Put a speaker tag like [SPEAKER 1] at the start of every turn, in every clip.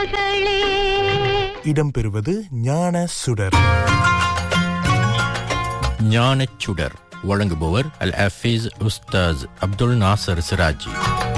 [SPEAKER 1] மகளே
[SPEAKER 2] இடம்பெறுவது ஞான சுடர்
[SPEAKER 3] ஞானச் சுடர் வழங்குபவர் அல் ஹஃபீஸ் உஸ்தாஸ் அப்துல் நாசர் சிராஜி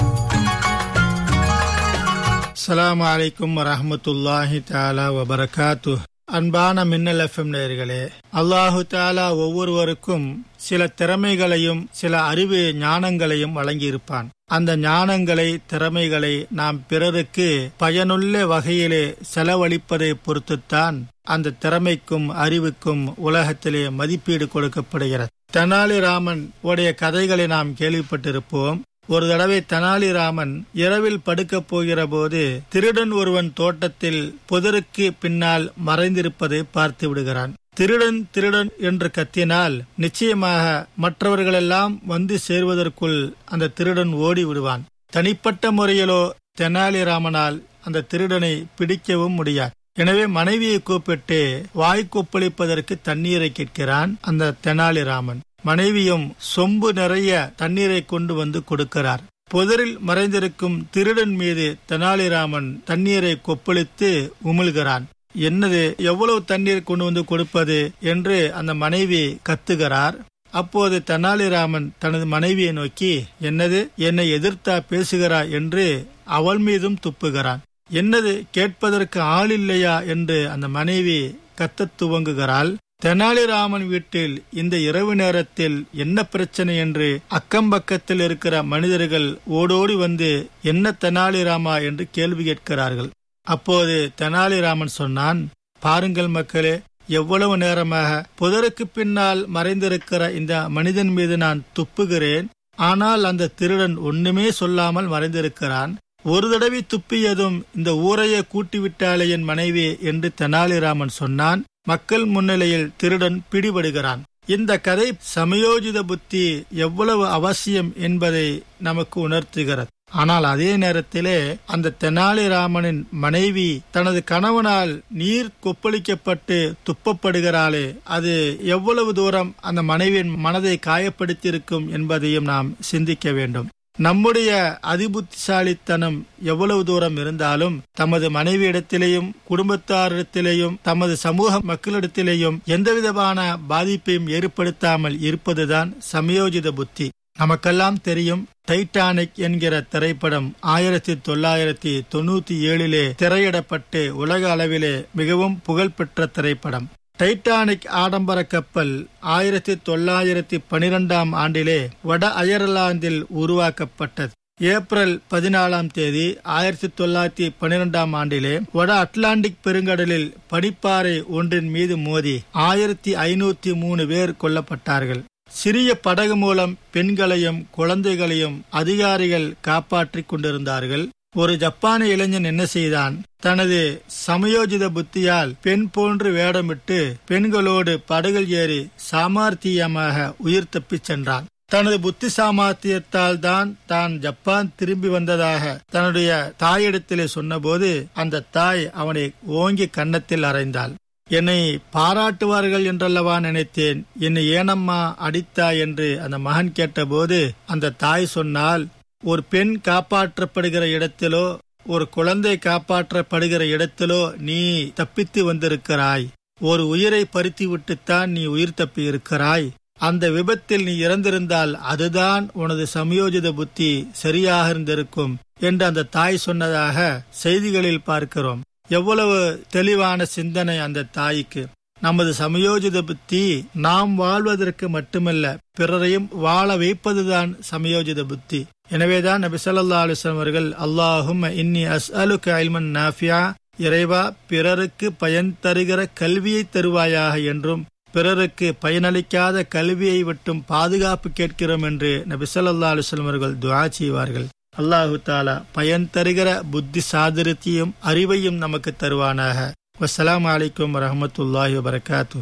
[SPEAKER 4] அஸ்ஸலாமு அலைக்கும் வரஹ்மத்துல்லாஹி தாலா வபரகாத்து அன்பான மின்னல் எஃப்எம் நேயர்களே அல்லாஹு தாலா ஒவ்வொருவருக்கும் சில திறமைகளையும் சில அறிவு ஞானங்களையும் வழங்கியிருப்பான் அந்த ஞானங்களை திறமைகளை நாம் பிறருக்கு பயனுள்ள வகையிலே செலவழிப்பதை பொறுத்துத்தான் அந்த திறமைக்கும் அறிவுக்கும் உலகத்திலே மதிப்பீடு கொடுக்கப்படுகிறது தெனாலிராமன் உடைய கதைகளை நாம் கேள்விப்பட்டிருப்போம் ஒரு தடவை தெனாலிராமன் இரவில் படுக்கப் போகிற போது திருடன் ஒருவன் தோட்டத்தில் புதருக்கு பின்னால் மறைந்திருப்பதை பார்த்து விடுகிறான் திருடன் திருடன் என்று கத்தினால் நிச்சயமாக மற்றவர்களெல்லாம் வந்து சேர்வதற்குள் அந்த திருடன் ஓடி விடுவான் தனிப்பட்ட முறையிலோ தெனாலிராமனால் அந்த திருடனை பிடிக்கவும் முடியாது எனவே மனைவியை கூப்பிட்டு வாய் கொப்பளிப்பதற்கு தண்ணீரை கேட்கிறான் அந்த தெனாலிராமன் மனைவியும் சொம்பு நிறைய தண்ணீரை கொண்டு வந்து கொடுக்கிறார் புதரில் மறைந்திருக்கும் திருடன் மீது தெனாலிராமன் தண்ணீரை கொப்பளித்து உமிழ்கிறான் என்னது எவ்வளவு தண்ணீர் கொண்டு வந்து கொடுப்பது என்று அந்த மனைவி கத்துகிறார் அப்போது தெனாலிராமன் தனது மனைவியை நோக்கி என்னது என்னை எதிர்த்தா பேசுகிறாய் என்று அவள் மீதும் துப்புகிறான் என்னது கேட்பதற்கு ஆள் இல்லையா என்று அந்த மனைவி கத்தத் துவங்குகிறாள் தெனாலிராமன் வீட்டில் இந்த இரவு நேரத்தில் என்ன பிரச்சனை என்று அக்கம் பக்கத்தில் இருக்கிற மனிதர்கள் ஓடோடி வந்து என்ன தெனாலிராமா என்று கேள்வி கேட்கிறார்கள் அப்போது தெனாலிராமன் சொன்னான் பாருங்கள் மக்களே எவ்வளவு நேரமாக புதருக்கு பின்னால் மறைந்திருக்கிற இந்த மனிதன் மீது நான் துப்புகிறேன் ஆனால் அந்த திருடன் ஒண்ணுமே சொல்லாமல் மறைந்திருக்கிறான் ஒரு தடவை துப்பியதும் இந்த ஊரையே கூட்டிவிட்டாளே என் மனைவி என்று தெனாலிராமன் சொன்னான் மக்கள் முன்னிலையில் திருடன் பிடிபடுகிறான் இந்த கதை சமயோஜித புத்தி எவ்வளவு அவசியம் என்பதை நமக்கு உணர்த்துகிறது ஆனால் அதே நேரத்திலே அந்த தெனாலிராமனின் மனைவி தனது கணவனால் நீர் கொப்பளிக்கப்பட்டு துப்பப்படுகிறாளே அது எவ்வளவு தூரம் அந்த மனைவியின் மனதை காயப்படுத்தியிருக்கும் என்பதையும் நாம் சிந்திக்க வேண்டும் நம்முடைய அதிபுத்திசாலித்தனம் எவ்வளவு தூரம் இருந்தாலும் தமது மனைவியிடத்திலேயும் குடும்பத்தாரிடத்திலேயும் தமது சமூக மக்களிடத்திலேயும் எந்தவிதமான பாதிப்பையும் ஏற்படுத்தாமல் இருப்பதுதான் சமயோஜித புத்தி நமக்கெல்லாம் தெரியும் டைட்டானிக் என்கிற திரைப்படம் ஆயிரத்தி தொள்ளாயிரத்தி தொண்ணூத்தி ஏழிலே திரையிடப்பட்டு உலக அளவிலே மிகவும் புகழ்பெற்ற திரைப்படம் டைட்டானிக் ஆடம்பர கப்பல் ஆயிரத்தி தொள்ளாயிரத்தி பனிரெண்டாம் ஆண்டிலே வட அயர்லாந்தில் உருவாக்கப்பட்டது ஏப்ரல் பதினாலாம் தேதி ஆயிரத்தி தொள்ளாயிரத்தி பனிரெண்டாம் ஆண்டிலே வட அட்லாண்டிக் பெருங்கடலில் பனிப்பாறை ஒன்றின் மீது மோதி ஆயிரத்தி ஐநூத்தி மூணு பேர் கொல்லப்பட்டார்கள் சிறிய படகு மூலம் பெண்களையும் குழந்தைகளையும் அதிகாரிகள் காப்பாற்றிக் கொண்டிருந்தார்கள் ஒரு ஜப்பானிய இளைஞன் என்ன செய்தான் தனது சமயோஜித புத்தியால் பெண் போன்று வேடமிட்டு பெண்களோடு படகில் ஏறி சாமர்த்தியமாக உயிர் தப்பிச் சென்றான் தனது புத்தி சாமர்த்தியத்தால் தான் தான் ஜப்பான் திரும்பி வந்ததாக தன்னுடைய தாயிடத்திலே சொன்னபோது அந்த தாய் அவனை ஓங்கி கன்னத்தில் அறைந்தாள் என்னை பாராட்டுவார்கள் என்றல்லவா நினைத்தேன் என்னை ஏனம்மா அடித்தாய் என்று அந்த மகன் கேட்டபோது அந்த தாய் சொன்னால் ஒரு பெண் காப்பாற்றப்படுகிற இடத்திலோ ஒரு குழந்தை காப்பாற்றப்படுகிற இடத்திலோ நீ தப்பித்து வந்திருக்கிறாய் ஒரு உயிரை பறித்து விட்டுத்தான் நீ உயிர் தப்பி இருக்கிறாய் அந்த விபத்தில் நீ இறந்திருந்தால் அதுதான் உனது சமயோஜித புத்தி சரியாக இருந்திருக்கும் என்று அந்த தாய் சொன்னதாக செய்திகளில் பார்க்கிறோம் எவ்வளவு தெளிவான சிந்தனை அந்த தாய்க்கு நமது சமயோஜித புத்தி நாம் வாழ்வதற்கு மட்டுமல்ல பிறரையும் வாழ வைப்பதுதான் சமயோஜித புத்தி எனவேதான் நபி சொல்லா அலுவலம் அவர்கள் அல்லாஹும் இன்னி அஸ் அலுக்கு அல்மன் நாஃபியா இறைவா பிறருக்கு பயன் தருகிற கல்வியை தருவாயாக என்றும் பிறருக்கு பயனளிக்காத கல்வியை விட்டும் பாதுகாப்பு கேட்கிறோம் என்று நபி சொல்லா அலுவலம் அவர்கள் துவா செய்வார்கள் அல்லாஹு தாலா பயன் தருகிற புத்தி சாதுரியத்தையும் அறிவையும் நமக்கு தருவானாக வசலாம் அலைக்கும் வரமத்துல்லாஹி வபரகாத்து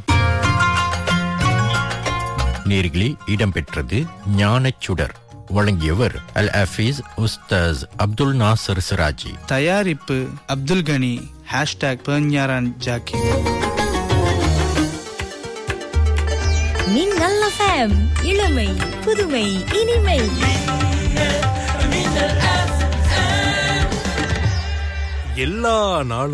[SPEAKER 3] நேர்களே இடம்பெற்றது ஞானச் சுடர் வழங்கியவர் அல் ஹஃபீஸ் உஸ்தாஸ் அப்துல் நாசர் சிராஜி
[SPEAKER 5] தயாரிப்பு அப்துல் கனி ஹேஷ்டாக் பெர்ஞாரான் ஜாக்கி
[SPEAKER 1] மின்னல் எஃப்எம் இளமை புதுமை இனிமை
[SPEAKER 2] எல்லா நாளும்